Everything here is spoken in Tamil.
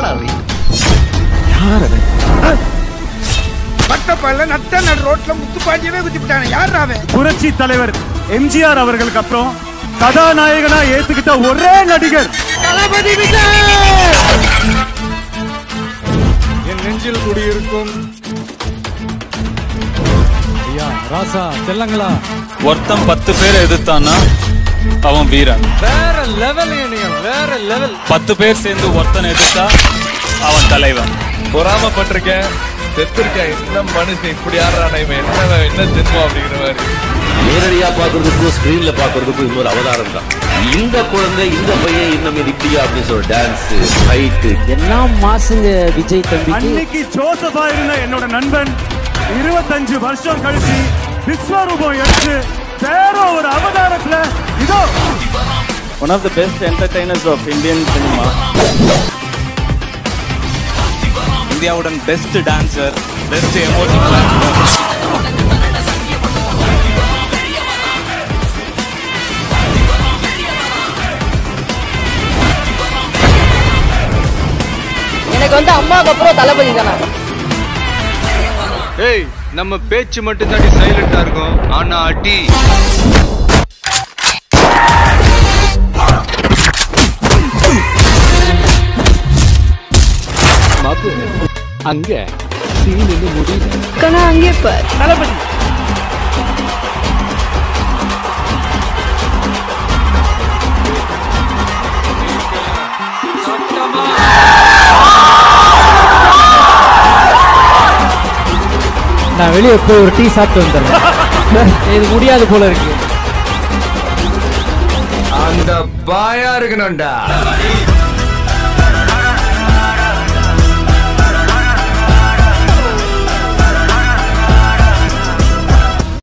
என்னடா அது பட்டப்பல்ல நட்ட நடு ரோட்ல முத்துப்பாண்டியவே குத்தி விட்டானே யார் அவன் புரட்சி தலைவர் எம்ஜிஆர் அவர்களுக்கு அப்புறம் கதாநாயகனா ஏத்துக்கிட்ட ஒரே நடிகர் தளபதி விஜய் என் நெஞ்சில் குடியிருக்கும் ஐயா ராசா செல்லங்களா ஒருத்தன் பத்து பேர் எதிர்த்தான்னா அவன் வீரன் வேற லெவல் நீங்க வேற லெவல் பத்து பேர் சேர்ந்து ஒருத்தன் எதிர்த்தா அவன் தலைவன் பொறாமப்பட்டிருக்கேன் செத்துருக்கேன் என்ன மனுஷன் இப்படி ஆடுறானே இவன் என்ன என்ன ஜென்மம் அப்படிங்கிற மாதிரி நேரடியா பாக்குறதுக்கும் ஸ்கிரீன்ல பாக்குறதுக்கும் இன்னொரு அவதாரம் தான் இந்த குழந்தை இந்த பையன் இன்னும் இது இப்படியா அப்படின்னு சொல்ற டான்ஸ் ஃபைட்டு எல்லாம் மாசுங்க விஜய் தம்பிக்கு அன்னைக்கு ஜோசஃபா இருந்த என்னோட நண்பன் இருபத்தஞ்சு வருஷம் கழிச்சு விஸ்வரூபம் எடுத்து வேற ஒரு அவதாரத்துல இதோ one of the best entertainers of Indian cinema இந்தியாவுடன் பெஸ்ட் டான்சர் பெஸ்ட் எமோஷனல் எனக்கு வந்து அம்மாவுக்கு அப்புறம் தளபதி தானே ஏய் நம்ம பேச்சு மட்டும் தாண்டி சைலண்டா இருக்கும் ஆனா அடி அங்க சீன் இன்னும் முடியல கண்ணா அங்கே பார் தளபதி நான் வெளியே போய் ஒரு டீ சாப்பிட்டு வந்துடுறேன் இது முடியாது போல இருக்கு அந்த பாயா இருக்கணும்டா